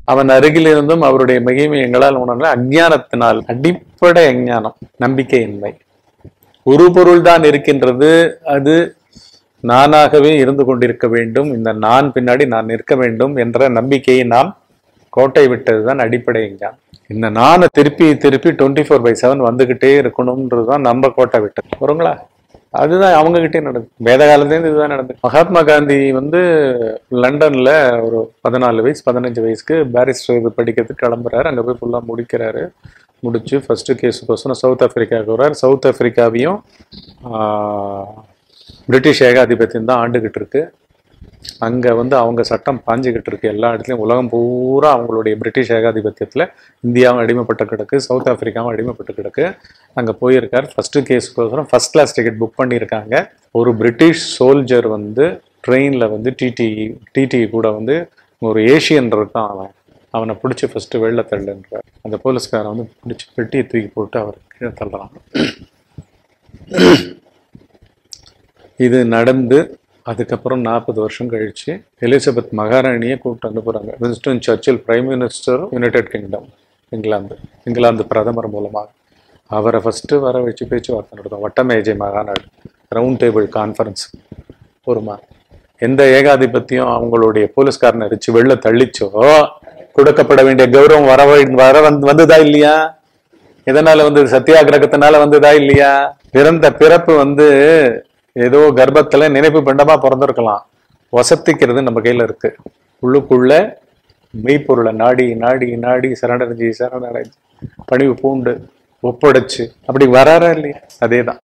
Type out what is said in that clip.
அவன் அருகில் இருந்தும் அவருடைய மகிமை எங்களால் உணரல அஞ்ஞானத்தினால் அடிப்படை அஞ்ஞானம் நம்பிக்கையின்மை ஒரு பொருள் தான் இருக்கின்றது அது நானாகவே இருந்து கொண்டிருக்க வேண்டும் இந்த நான் பின்னாடி நான் நிற்க வேண்டும் என்ற நம்பிக்கையை நாம் கோட்டை விட்டதுதான் அடிப்படை அஞ்ஞானம் இந்த நானை திருப்பி திருப்பி டுவெண்ட்டி ஃபோர் பை செவன் வந்துகிட்டே இருக்கணும்ன்றதுதான் நம்ம கோட்டை விட்டது வருங்களா அதுதான் அவங்க கிட்டே நடக்குது வேத காலத்துலேருந்து இதுதான் நடந்தது மகாத்மா காந்தி வந்து லண்டன்ல ஒரு பதினாலு வயசு பதினஞ்சு வயசுக்கு பாரிஸ்டர் இது படிக்கிறதுக்கு கிளம்புறாரு அங்க போய் ஃபுல்லா முடிக்கிறாரு முடிச்சு ஃபர்ஸ்ட் கேஸுக்கோசரம் சவுத் ஆப்பிரிக்காவுக்கு வர்றாரு சவுத் ஆப்பிரிக்காவையும் ஆஹ், பிரிட்டிஷ் ஏகாதிபத்தியம் தான் ஆண்டுகிட்டு இருக்கு அங்க வந்து அவங்க சட்டம் பாஞ்சுக்கிட்டு இருக்கு எல்லா இடத்துலயும் உலகம் பூரா அவங்களுடைய பிரிட்டிஷ் ஏகாதிபத்தியத்துல இந்தியாவும் அடிமைப்பட்டு கிடக்கு சவுத் ஆப்பிரிக்காவும் அடிமைப்பட்டு கிடக்கு அங்க போயிருக்கார் ஃபர்ஸ்ட் கேஸுக்கோசரம் ஃபர்ஸ்ட் கிளாஸ் டிக்கெட் புக் பண்ணியிருக்காங்க ஒரு பிரிட்டிஷ் சோல்ஜர் வந்து ட்ரெயின்ல வந்து டிடி டிடி கூட வந்து ஒரு ஏஷியன் இருக்கான் அவன் அவனை பிடிச்சி ஃபர்ஸ்ட் வெளில தள்ளுன்றார் அந்த போலீஸ்காரன் வந்து பிடிச்சி பெட்டியை தூக்கி போட்டு அவர் கீழே தள்ளுறான் இது நடந்து அதுக்கப்புறம் நாற்பது வருஷம் கழிச்சு எலிசபெத் மகாராணியை கூப்பிட்டு அனுப்புறாங்க Winston Churchill prime minister United Kingdom England England பிரதமர் மூலமாக அவரை ஃபர்ஸ்ட் வர வச்சு பேச்சுவார்த்தை நடத்தும் வட்டமேஜை மகாநாடு ரவுண்ட் டேபிள் கான்ஃபரன்ஸ் ஒருமா எந்த ஏகாதிபத்தியம் அவங்களுடைய போலீஸ்காரனை அடிச்சு வெளில தள்ளிச்சோ கொடுக்கப்பட வேண்டிய கௌரவம் வர வை- வர வந்து வந்ததா இல்லையா எதனால வந்து சத்தியாகிரகத்தினால வந்ததா இல்லையா பிறந்த பிறப்பு வந்து ஏதோ கர்ப்பத்துல நினைப்பு பண்டமா பிறந்திருக்கலாம் வசத்திக்கிறது நம்ம கையில இருக்கு உள்ளுக்குள்ள மெய்ப்பொருளை நாடி நாடி நாடி சரணடைஞ்சி சரணடைஞ்சு பணிவு பூண்டு ஒப்படைச்சு அப்படி வராரா இல்லையா அதேதான்